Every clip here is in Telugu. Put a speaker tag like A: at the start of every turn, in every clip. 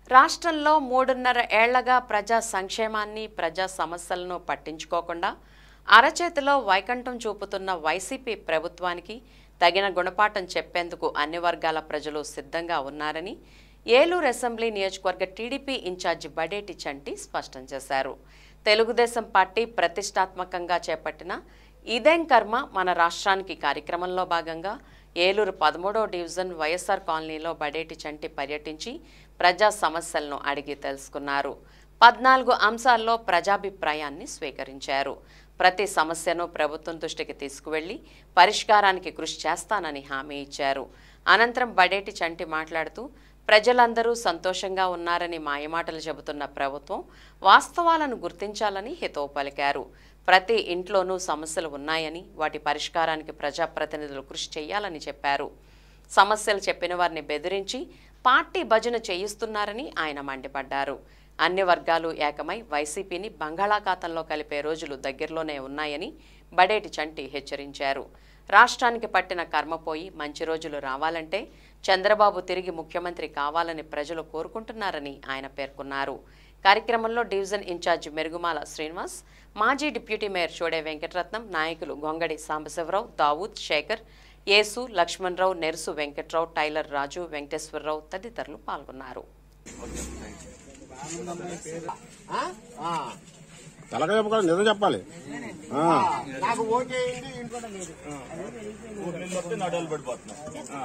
A: రాష్ట్రంలో మూడున్నర ఏళ్లగా ప్రజా సంక్షేమాన్ని ప్రజా సమస్యలను పట్టించుకోకుండా అరచేతిలో వైకంఠం చూపుతున్న వైసీపీ ప్రభుత్వానికి తగిన గుణపాఠం చెప్పేందుకు అన్ని వర్గాల ప్రజలు సిద్ధంగా ఉన్నారని ఏలూరు అసెంబ్లీ నియోజకవర్గ టీడీపీ ఇన్ఛార్జి బడేటి చంటి స్పష్టం చేశారు తెలుగుదేశం పార్టీ ప్రతిష్టాత్మకంగా చేపట్టిన ఇదేం కర్మ మన రాష్ట్రానికి కార్యక్రమంలో భాగంగా ఏలూరు పదమూడో డివిజన్ వైఎస్ఆర్ కాలనీలో బడేటి చంటి పర్యటించి ప్రజా సమస్యలను అడిగి తెలుసుకున్నారు పద్నాలుగు అంశాల్లో ప్రజాభిప్రాయాన్ని స్వీకరించారు ప్రతి సమస్యను ప్రభుత్వం దృష్టికి తీసుకువెళ్లి పరిష్కారానికి కృషి చేస్తానని హామీ ఇచ్చారు అనంతరం బడేటి చంటి మాట్లాడుతూ ప్రజలందరూ సంతోషంగా ఉన్నారని మాయమాటలు చెబుతున్న ప్రభుత్వం వాస్తవాలను గుర్తించాలని హితవు పలికారు ప్రతి ఇంట్లోనూ సమస్యలు ఉన్నాయని వాటి పరిష్కారానికి ప్రజాప్రతినిధులు కృషి చేయాలని చెప్పారు సమస్యలు చెప్పిన వారిని బెదిరించి పార్టీ భజన చేయిస్తున్నారని ఆయన మండిపడ్డారు అన్ని వర్గాలు ఏకమై వైసీపీని బంగాళాఖాతంలో కలిపే రోజులు దగ్గరలోనే ఉన్నాయని బడేటి చంటి హెచ్చరించారు రాష్ట్రానికి పట్టిన కర్మపోయి మంచి రోజులు రావాలంటే చంద్రబాబు తిరిగి ముఖ్యమంత్రి కావాలని ప్రజలు కోరుకుంటున్నారని ఆయన పేర్కొన్నారు కార్యక్రమంలో డివిజన్ ఇన్ఛార్జి మెరుగుమాల శ్రీనివాస్ మాజీ డిప్యూటీ మేయర్ చోడే వెంకటరత్నం నాయకులు గొంగడి సాంబశివరావు దావూద్ శేఖర్ యేసు లక్ష్మణరావు నెర్సు వెంకట్రావు టైలర్ రాజు వెంకటేశ్వరరావు తదితరులు పాల్గొన్నారు
B: తలకాయ చెప్పుకోవాలి నిజం చెప్పాలి ఆ.
C: నాకు ఓటేయండి ఇంట్లో లేదు
D: నడవలు పడిపోతున్నాం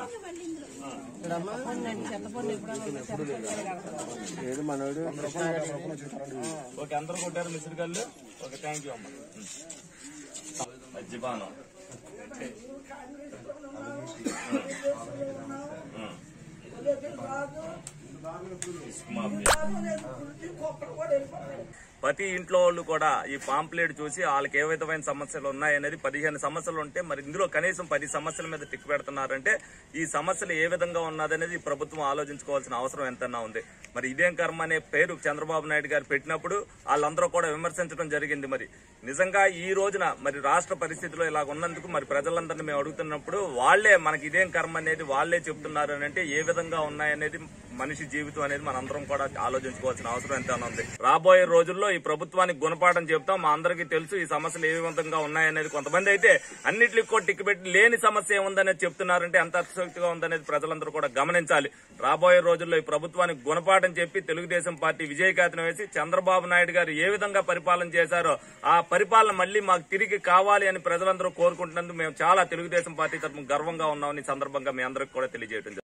B: ఏది మనోడు
D: ఓకే అందరూ కొట్టారు మిస్డ్ కళ్ళు ఓకే థ్యాంక్ యూ అమ్మ అజ్జిబానం ప్రతి ఇంట్లో వాళ్ళు కూడా ఈ పాంప్లెట్ చూసి వాళ్ళకి ఏ విధమైన సమస్యలు ఉన్నాయనేది పదిహేను సమస్యలు ఉంటే మరి ఇందులో కనీసం పది సమస్యల మీద టిక్ పెడుతున్నారంటే ఈ సమస్యలు ఏ విధంగా ఉన్నదనేది ఈ ప్రభుత్వం ఆలోచించుకోవాల్సిన అవసరం ఎంతన్నా ఉంది మరి ఇదేం కర్మ అనే పేరు చంద్రబాబు నాయుడు గారు పెట్టినప్పుడు వాళ్ళందరూ కూడా విమర్శించడం జరిగింది మరి నిజంగా ఈ రోజున మరి రాష్ట్ర పరిస్థితిలో ఇలా ఉన్నందుకు మరి ప్రజలందరినీ మేము అడుగుతున్నప్పుడు వాళ్లే మనకి ఇదేం కర్మ అనేది వాళ్లే చెప్తున్నారు అని అంటే ఏ విధంగా ఉన్నాయనేది మనిషి జీవితం అనేది మనందరం కూడా ఆలోచించుకోవాల్సిన అవసరం ఎంతైనా ఉంది రాబోయే రోజుల్లో ఈ ప్రభుత్వానికి గుణపాఠం చెప్తాం మా అందరికీ తెలుసు ఈ సమస్యలు ఏ విధంగా ఉన్నాయనేది కొంతమంది అయితే అన్నిటికి కూడా టిక్ పెట్టి లేని సమస్య ఏముందనేది చెప్తున్నారంటే ఎంత అతిశక్తిగా ఉందనేది ప్రజలందరూ కూడా గమనించాలి రాబోయే రోజుల్లో ఈ ప్రభుత్వానికి గుణపాఠం చెప్పి తెలుగుదేశం పార్టీ విజయకేతనం వేసి చంద్రబాబు నాయుడు గారు ఏ విధంగా పరిపాలన చేశారో ఆ పరిపాలన మళ్ళీ మాకు తిరిగి కావాలి అని ప్రజలందరూ కోరుకుంటున్నందుకు మేము చాలా తెలుగుదేశం పార్టీ తరఫున గర్వంగా ఉన్నామని ఈ సందర్భంగా మీ అందరికి కూడా తెలియజేయడం జరుగుతుంది.